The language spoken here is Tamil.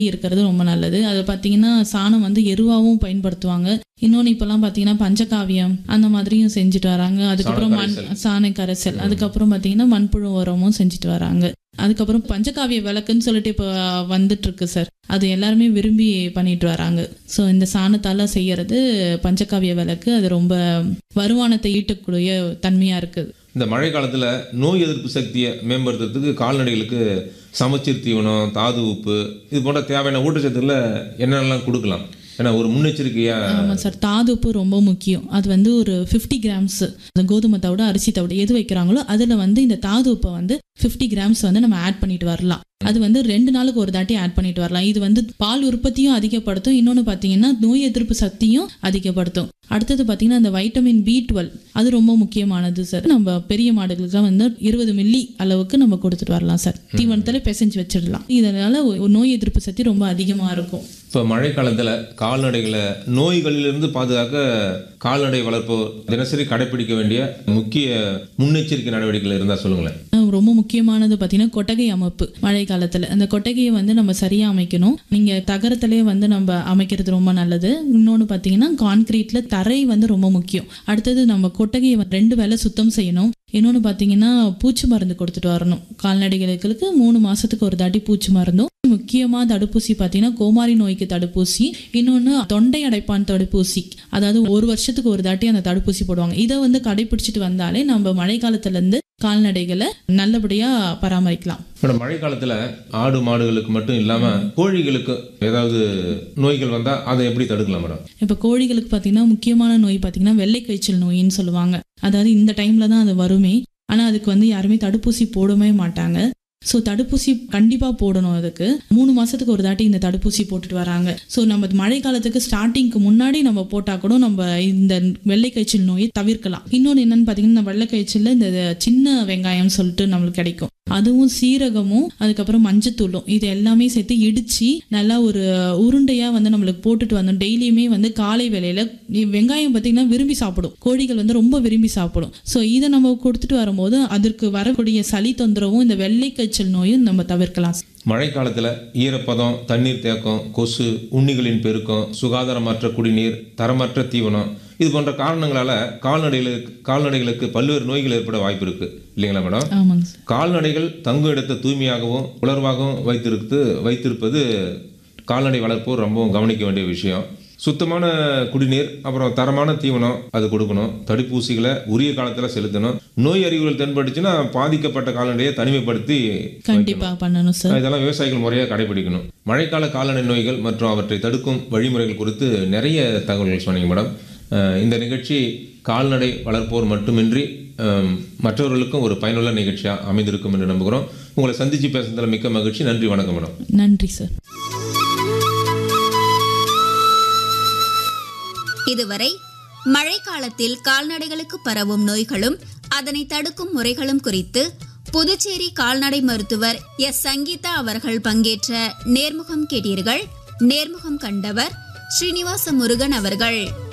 இருக்கிறது ரொம்ப நல்லது அது பார்த்தீங்கன்னா சாணம் வந்து எருவாகவும் பயன்படுத்துவாங்க இன்னொன்று இப்போல்லாம் பார்த்தீங்கன்னா பஞ்சகாவியம் அந்த மாதிரியும் செஞ்சுட்டு வராங்க அதுக்கப்புறம் மண் சாண கரைசல் அதுக்கப்புறம் பார்த்தீங்கன்னா மண்புழு உரமும் செஞ்சுட்டு வராங்க அதுக்கப்புறம் பஞ்சகாவிய விளக்குன்னு சொல்லிட்டு இப்போ வந்துட்டு இருக்கு சார் அது எல்லாருமே விரும்பி பண்ணிட்டு வராங்க ஸோ இந்த சாணத்தால செய்யறது பஞ்சகாவிய விளக்கு அது ரொம்ப வருமானத்தை ஈட்டக்கூடிய தன்மையா இருக்குது இந்த மழை காலத்தில் நோய் எதிர்ப்பு சக்தியை மேம்படுத்துறதுக்கு கால்நடைகளுக்கு சமச்சீர் தீவனம் தாது உப்பு இது போன்ற தேவையான ஊட்டச்சத்துக்களை என்னென்னலாம் கொடுக்கலாம் ஏன்னா ஒரு முன்னெச்சரிக்கையா ஆமாம் சார் தாது உப்பு ரொம்ப முக்கியம் அது வந்து ஒரு ஃபிஃப்டி கிராம்ஸ் கோதுமை தவிட அரிசி தவிட எது வைக்கிறாங்களோ அதில் வந்து இந்த தாது உப்பை வந்து ஃபிஃப்டி கிராம்ஸ் வந்து நம்ம ஆட் பண்ணிட்டு வரலாம் அது வந்து ரெண்டு நாளுக்கு ஒரு தாட்டி ஆட் பண்ணிட்டு வரலாம் இது வந்து பால் உற்பத்தியும் அதிகப்படுத்தும் இன்னொன்று பார்த்தீங்கன்னா நோய் எதிர்ப்பு சக்தியும் அதிகப்படுத்தும் அடுத்தது பார்த்தீங்கன்னா அந்த வைட்டமின் பி டுவெல் அது ரொம்ப முக்கியமானது சார் நம்ம பெரிய மாடுகளுக்கு வந்து இருபது மில்லி அளவுக்கு நம்ம கொடுத்துட்டு வரலாம் சார் தீவனத்தில் பிசைஞ்சு வச்சிடலாம் இதனால ஒ- நோய் எதிர்ப்பு சக்தி ரொம்ப அதிகமாக இருக்கும் இப்போ மழை காலத்தில் கால்நடைகளை நோய்களிலிருந்து பாதுகாக்க கால்நடை வளர்ப்போர் தினசரி கடைபிடிக்க வேண்டிய முக்கிய முன்னெச்சரிக்கை நடவடிக்கைகள் இருந்தால் சொல்லுங்களேன் அஹ் ரொம்ப முக்கியமானது பார்த்தீங்கன்னா கொட்டகை அமைப்பு மழை காலத்தில் அந்த கொட்டகையை வந்து நம்ம சரியாக அமைக்கணும் நீங்கள் தகரத்திலே வந்து நம்ம அமைக்கிறது ரொம்ப நல்லது இன்னொன்று பார்த்தீங்கன்னா கான்கிரீட்டில் தரை வந்து ரொம்ப முக்கியம் அடுத்தது நம்ம கொட்டகையை வந்து ரெண்டு வேளை சுத்தம் செய்யணும் இன்னொன்று பார்த்தீங்கன்னா பூச்சி மருந்து கொடுத்துட்டு வரணும் கால்நடைகளுக்கு மூணு மாதத்துக்கு ஒரு தாட்டி பூச்சி மருந்தும் முக்கியமாக தடுப்பூசி பார்த்தீங்கன்னா கோமாரி நோய்க்கு தடுப்பூசி இன்னொன்று தொண்டை அடைப்பான் தடுப்பூசி அதாவது ஒரு வருஷத்துக்கு ஒரு தாட்டி அந்த தடுப்பூசி போடுவாங்க இதை வந்து கடைபிடிச்சிட்டு வந்தாலே நம்ம மழை காலத்துலேருந்து கால்நடைகளை நல்லபடியாக பராமரிக்கலாம் மேடம் மழை காலத்தில் ஆடு மாடுகளுக்கு மட்டும் இல்லாமல் கோழிகளுக்கு ஏதாவது நோய்கள் வந்தால் அதை எப்படி தடுக்கலாம் மேடம் இப்போ கோழிகளுக்கு பார்த்தீங்கன்னா முக்கியமான நோய் பார்த்தீங்கன்னா வெள்ளை காய்ச்சல் நோயின்னு சொல்லுவாங்க அதாவது இந்த டைமில் தான் அது வருமே ஆனால் அதுக்கு வந்து யாருமே தடுப்பூசி போடவே மாட்டாங்க ஸோ தடுப்பூசி கண்டிப்பாக போடணும் அதுக்கு மூணு மாதத்துக்கு ஒரு தாட்டி இந்த தடுப்பூசி போட்டுட்டு வராங்க ஸோ நம்ம மழை காலத்துக்கு ஸ்டார்டிங்க்கு முன்னாடி நம்ம போட்டால் கூட நம்ம இந்த வெள்ளை காய்ச்சல் நோயை தவிர்க்கலாம் இன்னொன்று என்னன்னு பார்த்தீங்கன்னா இந்த வெள்ளை காய்ச்சலில் இந்த சின்ன வெங்காயம் சொல்லிட்டு நம்மளுக்கு கிடைக்கும் அதுவும் சீரகமும் அதுக்கப்புறம் மஞ்சத்தூளும் இது எல்லாமே சேர்த்து இடிச்சு நல்லா ஒரு உருண்டையா வந்து நம்மளுக்கு போட்டுட்டு வந்தோம் டெய்லியுமே வந்து காலை வேளையில இ- வெங்காயம் பார்த்தீங்கன்னா விரும்பி சாப்பிடும் கோழிகள் வந்து ரொம்ப விரும்பி சாப்பிடும் ஸோ இதை நம்ம கொடுத்துட்டு வரும்போது அதற்கு வரக்கூடிய சளி தொந்தரவும் இந்த வெள்ளை காய்ச்சல் நோயும் நம்ம தவிர்க்கலாம் மழை காலத்தில் ஈரப்பதம் தண்ணீர் தேக்கம் கொசு உண்ணிகளின் பெருக்கம் சுகாதாரமற்ற குடிநீர் தரமற்ற தீவனம் இது போன்ற காரணங்களால கால்நடைகளுக்கு கால்நடைகளுக்கு பல்வேறு நோய்கள் ஏற்பட வாய்ப்பு இருக்கு இல்லைங்களா மேடம் ஆமாங்க சார் கால்நடைகள் தங்கும் இடத்தை தூய்மையாகவும் உலர்வாகவும் வைத்திருக்கு வைத்திருப்பது கால்நடை வளர்ப்போர் ரொம்பவும் கவனிக்க வேண்டிய விஷயம் சுத்தமான குடிநீர் அப்புறம் தரமான தீவனம் அது கொடுக்கணும் தடுப்பூசிகளை உரிய காலத்தில் செலுத்தணும் நோய் அறிகுறிகள் தென்பட்டுச்சுன்னா பாதிக்கப்பட்ட கால்நடையை தனிமைப்படுத்தி கண்டிப்பா பண்ணணும் சார் இதெல்லாம் விவசாயிகள் முறையாக கடைபிடிக்கணும் மழைக்கால கால்நடை நோய்கள் மற்றும் அவற்றை தடுக்கும் வழிமுறைகள் குறித்து நிறைய தகவல்கள் சொன்னீங்க மேடம் அஹ் இந்த நிகழ்ச்சி கால்நடை வளர்ப்போர் மட்டுமின்றி அஹ், மற்றவர்களுக்கும் ஒரு பயனுள்ள நிகழ்ச்சியாக அமைந்திருக்கும் என்று நம்புகிறோம் உங்களை சந்திச்சு பேசுனதுல மிக்க மகிழ்ச்சி நன்றி வணக்கம் மேடம் நன்றி சார் இதுவரை மழைக்காலத்தில் கால்நடைகளுக்கு பரவும் நோய்களும் அதனை தடுக்கும் முறைகளும் குறித்து புதுச்சேரி கால்நடை மருத்துவர் எஸ் சங்கீதா அவர்கள் பங்கேற்ற நேர்முகம் கேட்டீர்கள் நேர்முகம் கண்டவர் ஸ்ரீனிவாச முருகன் அவர்கள்